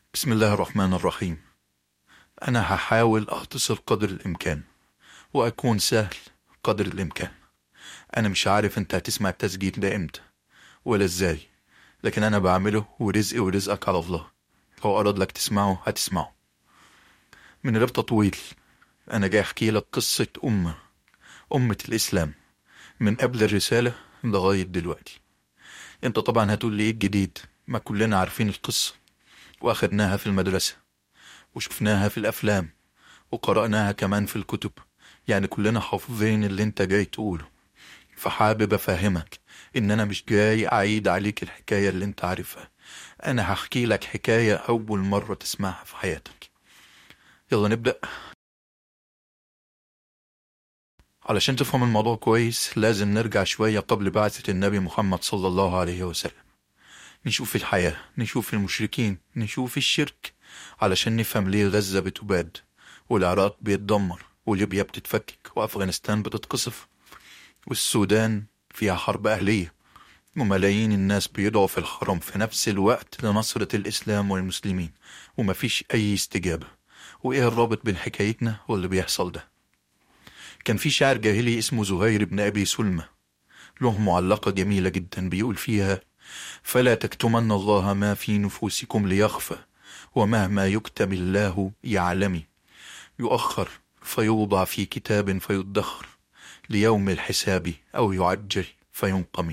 بسم الله الرحمن الرحيم أنا هحاول أختصر قدر الإمكان وأكون سهل قدر الإمكان أنا مش عارف أنت هتسمع التسجيل ده إمتى ولا إزاي لكن أنا بعمله ورزقي ورزقك على الله لو أراد لك تسمعه هتسمعه من غير تطويل أنا جاي أحكي لك قصة أمة أمة الإسلام من قبل الرسالة لغاية دلوقتي أنت طبعا هتقول لي إيه الجديد ما كلنا عارفين القصة وأخدناها في المدرسة وشفناها في الأفلام وقرأناها كمان في الكتب يعني كلنا حافظين اللي انت جاي تقوله فحابب أفهمك إن أنا مش جاي أعيد عليك الحكاية اللي انت عارفها أنا هحكي لك حكاية أول مرة تسمعها في حياتك يلا نبدأ علشان تفهم الموضوع كويس لازم نرجع شوية قبل بعثة النبي محمد صلى الله عليه وسلم نشوف الحياة نشوف المشركين نشوف الشرك علشان نفهم ليه غزة بتباد والعراق بيتدمر وليبيا بتتفكك وأفغانستان بتتقصف والسودان فيها حرب أهلية وملايين الناس بيدعوا في الحرم في نفس الوقت لنصرة الإسلام والمسلمين ومفيش أي استجابة وإيه الرابط بين حكايتنا واللي بيحصل ده كان في شاعر جاهلي اسمه زهير بن أبي سلمى له معلقة جميلة جدا بيقول فيها فلا تكتمن الله ما في نفوسكم ليخفى ومهما يكتم الله يعلمي يؤخر فيوضع في كتاب فيدخر ليوم الحساب أو يعجل فينقمي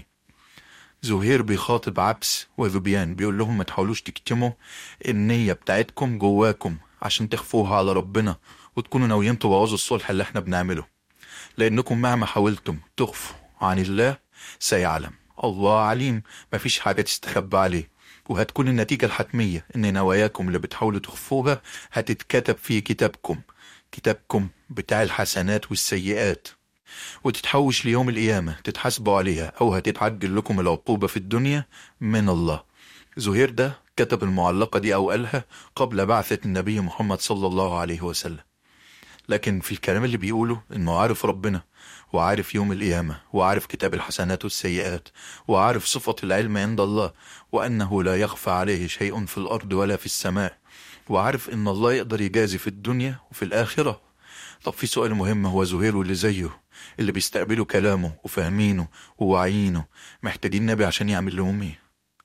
زهير بيخاطب عبس وذبيان بيقول لهم ما تحاولوش تكتموا النية بتاعتكم جواكم عشان تخفوها على ربنا وتكونوا ناويين تبوظوا الصلح اللي احنا بنعمله لأنكم مهما حاولتم تخفوا عن الله سيعلم الله عليم مفيش حاجة تستخبى عليه وهتكون النتيجة الحتمية إن نواياكم اللي بتحاولوا تخفوها هتتكتب في كتابكم كتابكم بتاع الحسنات والسيئات وتتحوش ليوم القيامة تتحاسبوا عليها أو هتتعجل لكم العقوبة في الدنيا من الله زهير ده كتب المعلقة دي أو قالها قبل بعثة النبي محمد صلى الله عليه وسلم لكن في الكلام اللي بيقوله إنه عارف ربنا وعارف يوم القيامة وعارف كتاب الحسنات والسيئات وعارف صفة العلم عند الله وأنه لا يخفى عليه شيء في الأرض ولا في السماء وعارف إن الله يقدر يجازي في الدنيا وفي الآخرة طب في سؤال مهم هو زهير واللي زيه اللي بيستقبلوا كلامه وفاهمينه وواعيينه محتاجين نبي عشان يعمل لهم ايه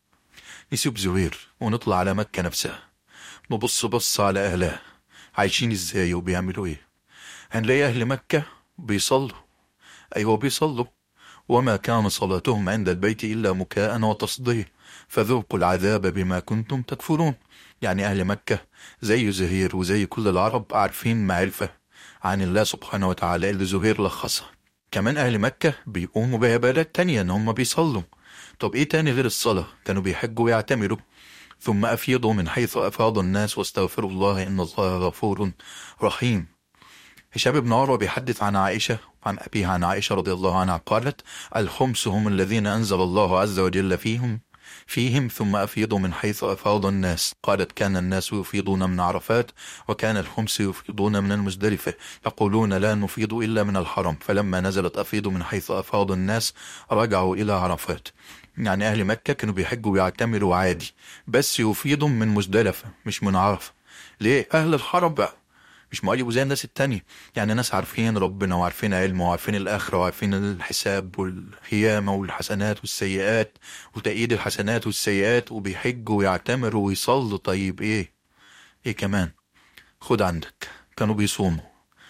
نسيب زهير ونطلع على مكة نفسها نبص بص على أهلها عايشين ازاي وبيعملوا ايه هنلاقي أهل مكة بيصلوا أيوة بيصلوا وما كان صلاتهم عند البيت إلا مكاء وتصديه فذوقوا العذاب بما كنتم تكفرون يعني أهل مكة زي زهير وزي كل العرب عارفين معرفة عن الله سبحانه وتعالى اللي زهير لخصها كمان أهل مكة بيقوموا بعبادات تانية إن هم بيصلوا طب إيه تاني غير الصلاة كانوا بيحجوا ويعتمروا ثم أفيضوا من حيث أفاض الناس واستغفروا الله إن الله غفور رحيم هشام بن عروة بيحدث عن عائشة عن أبيها عن عائشة رضي الله عنها قالت الخمس هم الذين أنزل الله عز وجل فيهم فيهم ثم أفيضوا من حيث أفاض الناس قالت كان الناس يفيضون من عرفات وكان الخمس يفيضون من المزدلفة يقولون لا نفيض إلا من الحرم فلما نزلت أفيضوا من حيث أفاض الناس رجعوا إلى عرفات يعني أهل مكة كانوا بيحجوا ويعتمروا عادي بس يفيضوا من مزدلفة مش من عرفة ليه أهل الحرم بقى مش مقيبوا زي الناس التانية يعني ناس عارفين ربنا وعارفين علمه وعارفين الآخرة وعارفين الحساب والقيامة والحسنات والسيئات وتأييد الحسنات والسيئات وبيحجوا ويعتمروا ويصلوا طيب إيه إيه كمان خد عندك كانوا بيصوموا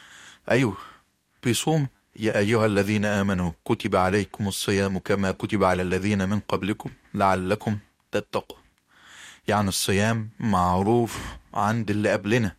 أيوه بيصوم يا أيها الذين آمنوا كتب عليكم الصيام كما كتب على الذين من قبلكم لعلكم تتقوا يعني الصيام معروف عند اللي قبلنا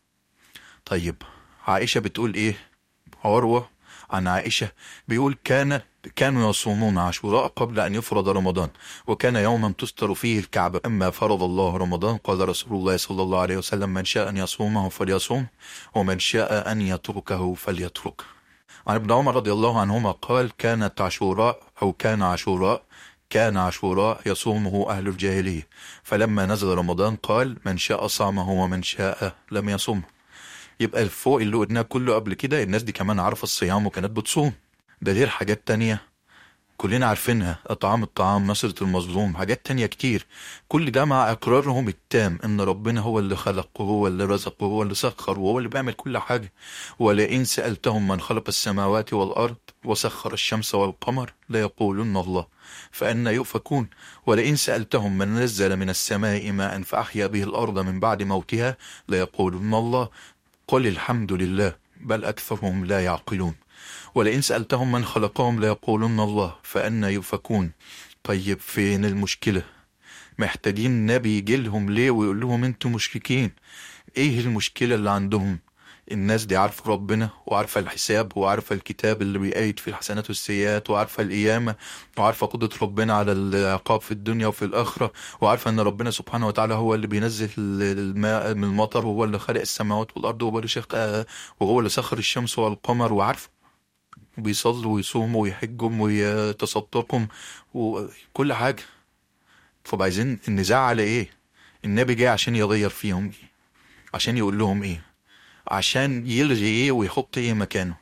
طيب عائشة بتقول ايه عروة عن عائشة بيقول كان كانوا يصومون عاشوراء قبل أن يفرض رمضان وكان يوما تستر فيه الكعبة أما فرض الله رمضان قال رسول الله صلى الله عليه وسلم من شاء أن يصومه فليصوم ومن شاء أن يتركه فليترك عن ابن عمر رضي الله عنهما قال كانت عاشوراء أو كان عاشوراء كان عاشوراء يصومه أهل الجاهلية فلما نزل رمضان قال من شاء صامه ومن شاء لم يصومه يبقى فوق اللي قلناه كله قبل كده الناس دي كمان عارفة الصيام وكانت بتصوم ده غير حاجات تانية كلنا عارفينها اطعام الطعام نصرة المظلوم حاجات تانية كتير كل ده مع اقرارهم التام ان ربنا هو اللي خلق وهو اللي رزق وهو اللي سخر وهو اللي بيعمل كل حاجة ولئن سألتهم من خلق السماوات والارض وسخر الشمس والقمر ليقولن الله فأنا يؤفكون ولئن سألتهم من نزل من السماء ماء فأحيا به الأرض من بعد موتها ليقولن الله قل الحمد لله بل أكثرهم لا يعقلون ولئن سألتهم من خلقهم ليقولن الله فأنا يؤفكون طيب فين المشكلة محتاجين نبي يجي لهم ليه ويقول لهم انتوا مشركين ايه المشكلة اللي عندهم الناس دي عارفة ربنا وعارفة الحساب وعارفة الكتاب اللي بيقيد في الحسنات والسيئات وعارفة القيامة وعارفة قدرة ربنا على العقاب في الدنيا وفي الآخرة وعارفة ان ربنا سبحانه وتعالى هو اللي بينزل الماء من المطر وهو اللي خلق السماوات والأرض وهو اللي شق وهو اللي سخر الشمس والقمر وعارفة وبيصلوا ويصوموا ويحجوا ويتصدقوا وكل حاجة طب عايزين النزاع على ايه النبي جاي عشان يغير فيهم ايه عشان يقول لهم ايه عشان يلغي ايه ويحط ايه مكانه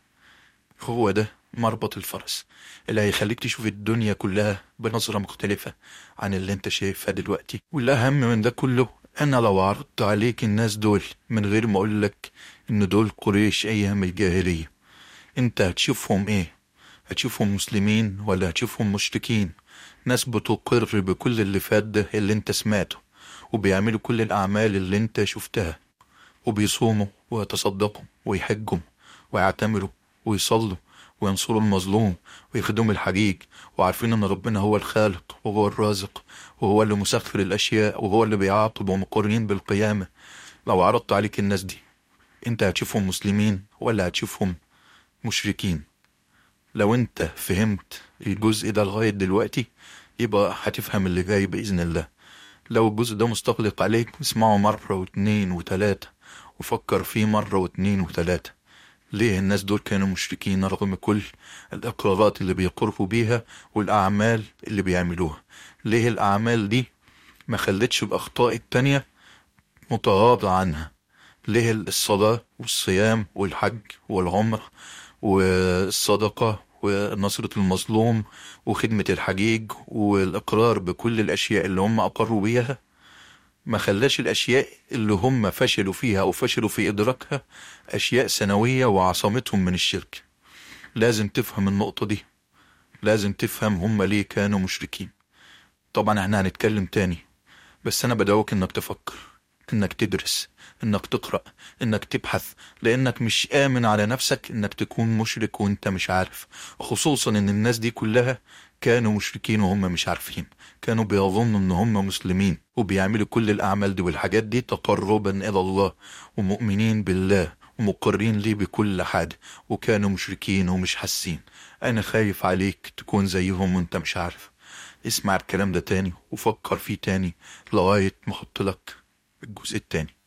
هو ده مربط الفرس اللي هيخليك تشوف الدنيا كلها بنظرة مختلفة عن اللي انت شايفها دلوقتي والأهم من ده كله أنا لو عرضت عليك الناس دول من غير ما أقولك إن دول قريش أيام الجاهلية انت هتشوفهم ايه هتشوفهم مسلمين ولا هتشوفهم مشركين ناس بتقر بكل اللي فات ده اللي انت سمعته وبيعملوا كل الأعمال اللي انت شفتها وبيصوموا ويتصدقوا ويحجوا ويعتمروا ويصلوا وينصروا المظلوم ويخدموا الحجيج وعارفين ان ربنا هو الخالق وهو الرازق وهو اللي مسخر الاشياء وهو اللي بيعاقب ومقرين بالقيامة لو عرضت عليك الناس دي انت هتشوفهم مسلمين ولا هتشوفهم مشركين لو انت فهمت الجزء ده لغاية دلوقتي يبقى هتفهم اللي جاي بإذن الله لو الجزء ده مستقلق عليك اسمعه مرة واتنين وتلاتة وفكر فيه مرة واتنين وتلاتة ليه الناس دول كانوا مشركين رغم كل الإقرارات اللي بيقروا بيها والأعمال اللي بيعملوها ليه الأعمال دي ما خلتش الأخطاء التانية متغاضى عنها ليه الصلاة والصيام والحج والعمر والصدقة ونصرة المظلوم وخدمة الحجيج والإقرار بكل الأشياء اللي هم أقروا بيها ما خلاش الأشياء اللي هم فشلوا فيها أو فشلوا في إدراكها أشياء سنوية وعصمتهم من الشرك لازم تفهم النقطة دي لازم تفهم هم ليه كانوا مشركين طبعا احنا هنتكلم تاني بس أنا بدعوك إنك تفكر إنك تدرس إنك تقرأ إنك تبحث لأنك مش آمن على نفسك إنك تكون مشرك وإنت مش عارف خصوصا إن الناس دي كلها كانوا مشركين وهم مش عارفين كانوا بيظنوا إن هم مسلمين وبيعملوا كل الأعمال دي والحاجات دي تقربا إلى الله ومؤمنين بالله ومقرين ليه بكل حاجة وكانوا مشركين ومش حاسين أنا خايف عليك تكون زيهم وإنت مش عارف اسمع الكلام ده تاني وفكر فيه تاني لغاية ما احط لك الجزء التاني